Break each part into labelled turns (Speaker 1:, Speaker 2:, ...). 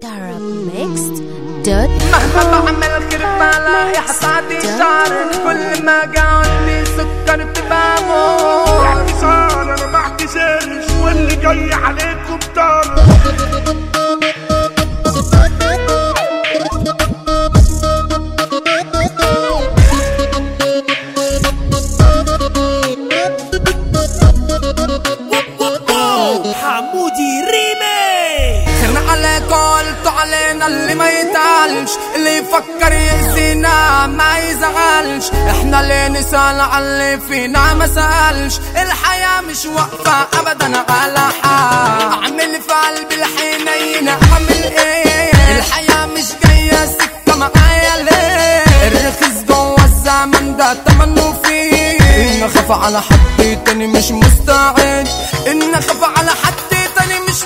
Speaker 1: Arabmixed.com
Speaker 2: مهما بعمل خير بلاقي حصادي شعر كل ما قاعد لي سكر تبامور
Speaker 3: باختصار انا ما اعتذرش واللي جاي عليكم طار
Speaker 4: حمودي ريمي
Speaker 2: خيرنا عليكم قلتوا علينا اللي ما يتعلش اللي يفكر يأذينا ما يزعلش احنا اللي نسأل على اللي فينا ما سألش الحياة مش واقفة ابدا على حال اعمل في قلبي الحنين اعمل ايه الحياة مش جاية سكة معايا ليه الرخيص جوا الزمن ده تمنه فيه ان اخاف على حد تاني مش مستعد ان اخاف على حد تاني مش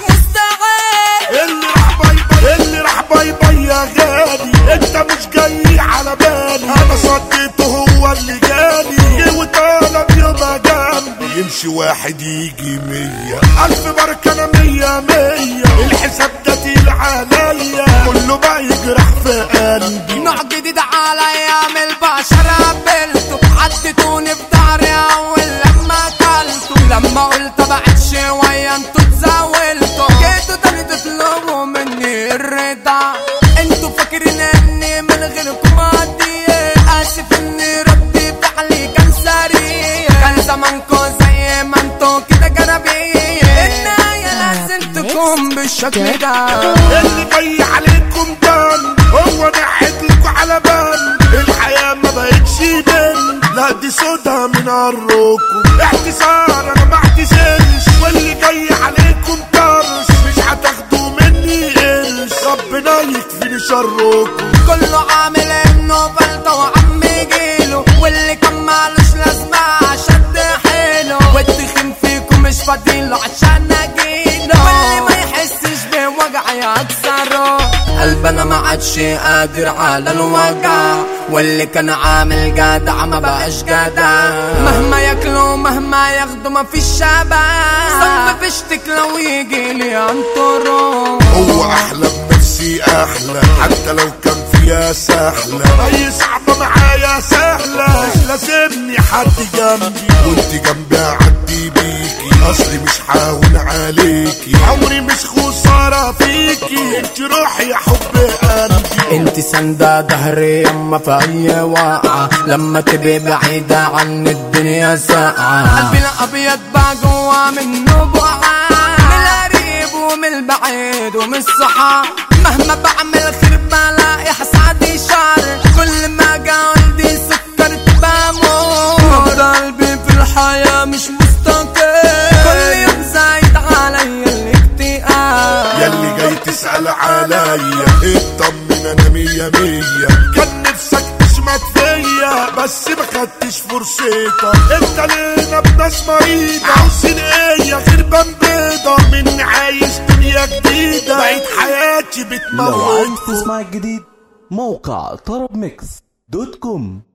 Speaker 2: مستعد
Speaker 3: اللي راح باي باي اللي راح باي باي يا غالي انت مش جاي على بالي انا صديته هو اللي جالي جه وطلب يبقى جنبي يمشي واحد يجي مية ألف بركة أنا مية مية الحساب ده تقيل عليا كله بقى يجرح في قلبي
Speaker 2: نوع جديد عليا من البشر قابلته حطيتوني في ضهري اول لما اكلته لما قلت ابعد شويه انتوا اتزاولتوا جيتوا تاني تطلبوا مني الرضا انتوا فاكرين اني من غيركم عادي اسف اني ردي فعلي كان سريع كان زمانكوا زي ما انتوا كده جنبي النهايه لازم تكون بالشكل ده
Speaker 3: اللي جاي عليكم دم هو نحت لكم على بال الحياة ما بقتش بين لا دي سودا من عروكم اعتذار انا ما اعتذرش واللي جاي عليكم طرش مش هتاخدوا مني قرش ربنا يكفيني شركم
Speaker 2: كله عامل انه بلطة وعم يجيله واللي كان مالوش لازمة شد حيله والتخين فيكم مش فاضيله عشان اجيله واللي ما يحسش بوجع يكسره قلبنا ما عادش قادر على الوجع واللي كان عامل جدع ما بقاش جدع مهما ياكلوا مهما ياخدوا ما فيش شبع صنف بشتك لو يجي لي انطره
Speaker 3: هو احلى بنفسي احلى حتى لو كان فيها سهلة اي صعبة معايا سهلة مش لازمني حد جنبي وانت جنبي اعدي بيكي اصلي مش ههون عليكي عمري مش خسارة فيكي انت روحي يا حب قلبي
Speaker 2: انت سندة ظهري يما في اي واقعة لما تبقي بعيدة عن الدنيا ساقعة قلبي الابيض بقى جوا منه بقعة من القريب ومن البعيد ومن الصحاب مهما بعمل خير بلاقي حسادي شر كل ما قلبي سكر بموت قلبي في الحياة مش مستقر كل يوم زايد عليا الاكتئاب
Speaker 3: ياللي جاي تسأل عليا اطمن انا مية مية كان نفسك تشمت فيا بس ما خدتش فرصتك انت لينا بناس مريضة عاوزين ايه غير بيضة مني عايش دنيا جديدة بقيت حياتي
Speaker 4: لو عايز
Speaker 3: بتموت
Speaker 4: تسمع الجديد موقع طرب ميكس دوت كوم